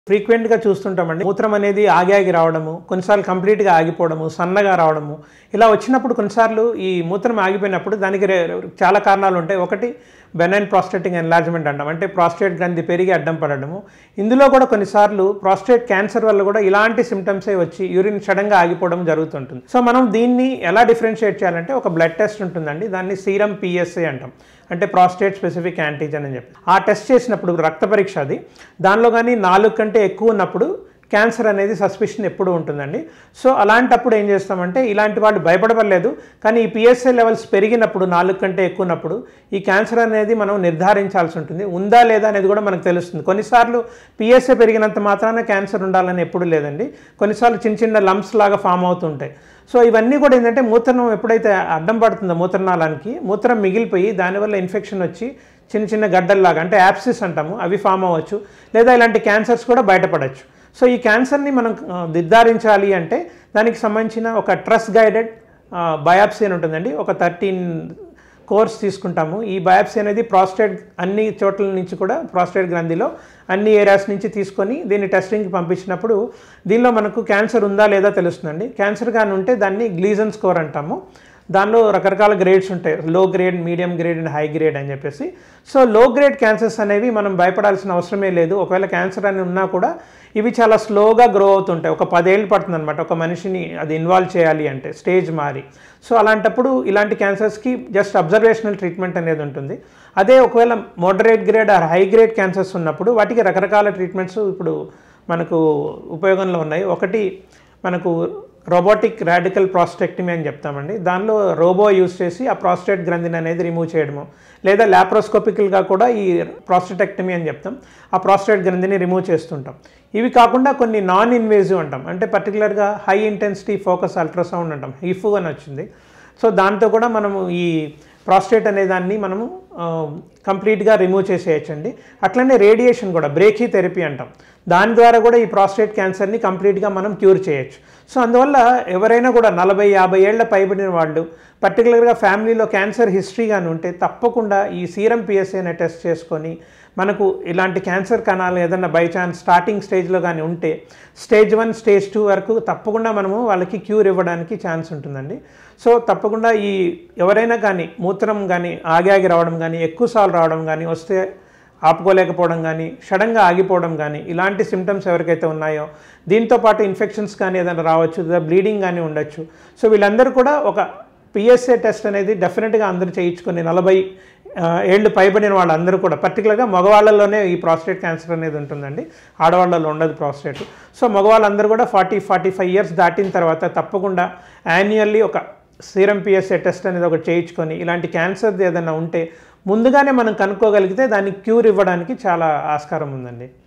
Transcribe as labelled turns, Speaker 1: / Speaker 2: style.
Speaker 1: ఫ్రీక్వెంట్గా చూస్తుంటామండి మూత్రం అనేది ఆగి ఆగి రావడము కొన్నిసార్లు కంప్లీట్గా ఆగిపోవడము సన్నగా రావడము ఇలా వచ్చినప్పుడు కొన్నిసార్లు ఈ మూత్రం ఆగిపోయినప్పుడు దానికి రే- చాలా కారణాలు ఉంటాయి ఒకటి బెనైన్ ప్రాస్టేటింగ్ ఎన్లార్జ్మెంట్ అంటాం అంటే ప్రాస్టేట్ గ్రంథి పెరిగి అడ్డం పడడము ఇందులో కూడా కొన్నిసార్లు ప్రాస్టేట్ క్యాన్సర్ వల్ల కూడా ఇలాంటి సిమ్టమ్సే వచ్చి యూరిన్ సడన్గా ఆగిపోవడం జరుగుతుంటుంది సో మనం దీన్ని ఎలా డిఫరెన్షియేట్ చేయాలంటే ఒక బ్లడ్ టెస్ట్ ఉంటుందండి దాన్ని సీరం పిఎస్ఏ అంటాం అంటే ప్రాస్టేట్ స్పెసిఫిక్ యాంటీజన్ అని చెప్పి ఆ టెస్ట్ చేసినప్పుడు రక్త పరీక్ష అది దానిలో కానీ నాలుగు కంటే ఎక్కువ ఉన్నప్పుడు క్యాన్సర్ అనేది సస్పిషన్ ఎప్పుడు ఉంటుందండి సో అలాంటప్పుడు ఏం చేస్తామంటే ఇలాంటి వాళ్ళు భయపడవలేదు కానీ ఈ పిఎస్ఏ లెవెల్స్ పెరిగినప్పుడు నాలుగు కంటే ఎక్కువ ఉన్నప్పుడు ఈ క్యాన్సర్ అనేది మనం నిర్ధారించాల్సి ఉంటుంది ఉందా లేదా అనేది కూడా మనకు తెలుస్తుంది కొన్నిసార్లు పిఎస్ఏ పెరిగినంత మాత్రాన క్యాన్సర్ ఉండాలని ఎప్పుడు లేదండి కొన్నిసార్లు చిన్న చిన్న లంప్స్ లాగా ఫామ్ అవుతుంటాయి సో ఇవన్నీ కూడా ఏంటంటే మూత్రం ఎప్పుడైతే అడ్డం పడుతుందో మూత్రనాళానికి మూత్రం మిగిలిపోయి దానివల్ల ఇన్ఫెక్షన్ వచ్చి చిన్న చిన్న గడ్డల్లాగా అంటే యాప్సిస్ అంటాము అవి ఫామ్ అవ్వచ్చు లేదా ఇలాంటి క్యాన్సర్స్ కూడా బయటపడవచ్చు సో ఈ క్యాన్సర్ని మనం ఆ, నిర్ధారించాలి అంటే దానికి సంబంధించిన ఒక ట్రస్ గైడెడ్ బయాప్సీ అని ఉంటుందండి ఒక థర్టీన్ కోర్స్ తీసుకుంటాము ఈ బయాప్సీ అనేది ప్రాస్టేట్ అన్ని చోట్ల నుంచి కూడా ప్రాస్టేట్ గ్రంథిలో అన్ని ఏరియాస్ నుంచి తీసుకొని దీన్ని టెస్టింగ్కి పంపించినప్పుడు దీనిలో మనకు క్యాన్సర్ ఉందా లేదా తెలుస్తుందండి క్యాన్సర్ కానీ ఉంటే దాన్ని గ్లీజన్ స్కోర్ అంటాము దానిలో రకరకాల గ్రేడ్స్ ఉంటాయి low grade medium grade and high grade అని చెప్పేసి సో లో గ్రేడ్ క్యాన్సర్స్ అనేవి మనం భయపడాల్సిన అవసరమే లేదు ఒకవేళ క్యాన్సర్ అని ఉన్నా కూడా ఇవి చాలా స్లోగా గ్రో అవుతుంటాయి ఒక పదేళ్ళు పడుతుంది అనమాట ఒక మనిషిని అది ఇన్వాల్వ్ చేయాలి అంటే స్టేజ్ మారి సో అలాంటప్పుడు ఇలాంటి క్యాన్సర్స్కి జస్ట్ అబ్జర్వేషనల్ ట్రీట్మెంట్ అనేది ఉంటుంది అదే ఒకవేళ moderate grade or high grade cancers ఉన్నప్పుడు వాటికి రకరకాల ట్రీట్మెంట్స్ ఇప్పుడు మనకు ఉపయోగంలో ఉన్నాయి ఒకటి మనకు రోబోటిక్ రాడికల్ ప్రాస్టెక్టమీ అని చెప్తామండి దానిలో రోబో యూస్ చేసి ఆ ప్రాస్టేట్ గ్రంథిని అనేది రిమూవ్ చేయడము లేదా లాప్రోస్కోపికల్గా కూడా ఈ ప్రాస్టెటెక్టమీ అని చెప్తాం ఆ ప్రాస్టేట్ గ్రంథిని రిమూవ్ చేస్తుంటాం ఇవి కాకుండా కొన్ని నాన్ ఇన్వేజివ్ అంటాం అంటే పర్టికులర్గా హై ఇంటెన్సిటీ ఫోకస్ అల్ట్రాసౌండ్ అంటాం హిఫు అని వచ్చింది సో దాంతో కూడా మనము ఈ ప్రాస్టేట్ అనే దాన్ని మనము కంప్లీట్గా రిమూవ్ చేసేయచ్చండి అట్లనే రేడియేషన్ కూడా బ్రేకీ థెరపీ అంటాం దాని ద్వారా కూడా ఈ ప్రాస్టేట్ క్యాన్సర్ని కంప్లీట్గా మనం క్యూర్ చేయొచ్చు సో అందువల్ల ఎవరైనా కూడా నలభై యాభై ఏళ్ల పైబడిన వాళ్ళు పర్టికులర్గా ఫ్యామిలీలో క్యాన్సర్ హిస్టరీ కానీ ఉంటే తప్పకుండా ఈ సీరం పిఎస్ఏని టెస్ట్ చేసుకొని మనకు ఇలాంటి క్యాన్సర్ కణాలు ఏదన్నా బై ఛాన్స్ స్టార్టింగ్ స్టేజ్లో కానీ ఉంటే స్టేజ్ వన్ స్టేజ్ టూ వరకు తప్పకుండా మనము వాళ్ళకి క్యూర్ ఇవ్వడానికి ఛాన్స్ ఉంటుందండి సో తప్పకుండా ఈ ఎవరైనా కానీ మూత్రం కానీ ఆగి ఆగి రావడం కానీ ఎక్కువసార్లు రావడం కానీ వస్తే ఆపుకోలేకపోవడం కానీ సడన్గా ఆగిపోవడం కానీ ఇలాంటి సిమ్టమ్స్ ఎవరికైతే ఉన్నాయో దీంతో పాటు ఇన్ఫెక్షన్స్ కానీ ఏదైనా రావచ్చు లేదా బ్లీడింగ్ కానీ ఉండొచ్చు సో వీళ్ళందరూ కూడా ఒక పిఎస్ఏ టెస్ట్ అనేది డెఫినెట్గా అందరూ చేయించుకొని నలభై ఆ, ఏళ్ళు పైబడిన వాళ్ళందరూ కూడా పర్టికులర్గా మగవాళ్ళలోనే ఈ ప్రాస్టేట్ క్యాన్సర్ అనేది ఉంటుందండి ఆడవాళ్ళలో ఉండదు ప్రాస్టేట్ సో మగవాళ్ళందరూ కూడా ఫార్టీ ఫార్టీ ఫైవ్ ఇయర్స్ దాటిన తర్వాత తప్పకుండా యాన్యువల్లీ ఒక సీరం పిఎస్ఏ టెస్ట్ అనేది ఒకటి చేయించుకొని ఇలాంటి క్యాన్సర్ ఏదైనా ఉంటే ముందుగానే మనం కనుక్కోగలిగితే దానికి క్యూర్ ఇవ్వడానికి చాలా ఆస్కారం ఉందండి